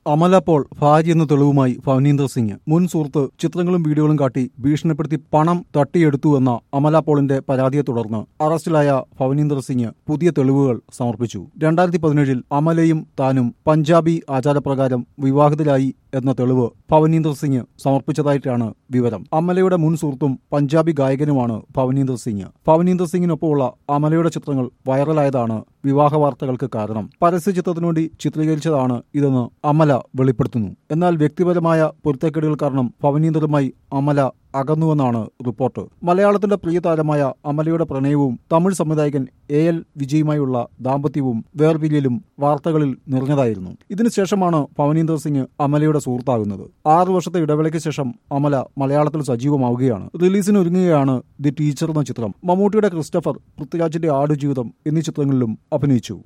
Amala Paul ഭാര്യ എന്ന തെളിവുമായി ഭവനീന്ദർ സിംഗ് മുൻ സുഹൃത്ത് ചിത്രങ്ങളും വീഡിയോകളും കാട്ടി ഭീഷണിപ്പെടുത്തി പണം തട്ടിയെടുത്തുവെന്ന അമല പോളിന്റെ പരാതിയെ തുടർന്ന് അറസ്റ്റിലായ ഭവനീന്ദർ സിംഗ് പുതിയ തെളിവുകൾ സമർപ്പിച്ചു രണ്ടായിരത്തി പതിനേഴിൽ അമലയും താനും പഞ്ചാബി ആചാരപ്രകാരം വിവാഹിതരായി എന്ന തെളിവ് ഭവനീന്ദർ സിംഗ് സമർപ്പിച്ചതായിട്ടാണ് വിവരം അമലയുടെ മുൻ സുഹൃത്തും പഞ്ചാബി ഗായകനുമാണ് ഭവനീന്ദർ സിംഗ് ഭവനീന്ദർ സിംഗിനൊപ്പമുള്ള അമലയുടെ ചിത്രങ്ങൾ വൈറലായതാണ് വിവാഹ വാർത്തകൾക്ക് കാരണം പരസ്യ ചിത്രത്തിനുവേണ്ടി ചിത്രീകരിച്ചതാണ് ഇതെന്ന് അമല വെളിപ്പെടുത്തുന്നു എന്നാൽ വ്യക്തിപരമായ പൊരുത്തക്കേടുകൾ കാരണം ഭവനീന്ദറുമായി അമല അകന്നുവെന്നാണ് റിപ്പോർട്ട് മലയാളത്തിന്റെ പ്രിയ താരമായ അമലയുടെ പ്രണയവും തമിഴ് സംവിധായകൻ എ എൽ വിജയുമായുള്ള ദാമ്പത്യവും വേർപിരിയലും വാർത്തകളിൽ നിറഞ്ഞതായിരുന്നു ഇതിനുശേഷമാണ് ഭവനീന്ദർ സിംഗ് അമലയുടെ സുഹൃത്താകുന്നത് ആറു വർഷത്തെ ഇടവേളയ്ക്ക് ശേഷം അമല മലയാളത്തിൽ സജീവമാവുകയാണ് റിലീസിന് ഒരുങ്ങുകയാണ് ദി ടീച്ചർ എന്ന ചിത്രം മമ്മൂട്ടിയുടെ ക്രിസ്റ്റഫർ പൃഥ്വിരാജിന്റെ ആടുജീവിതം എന്നീ ചിത്രങ്ങളിലും അഭിനയിച്ചു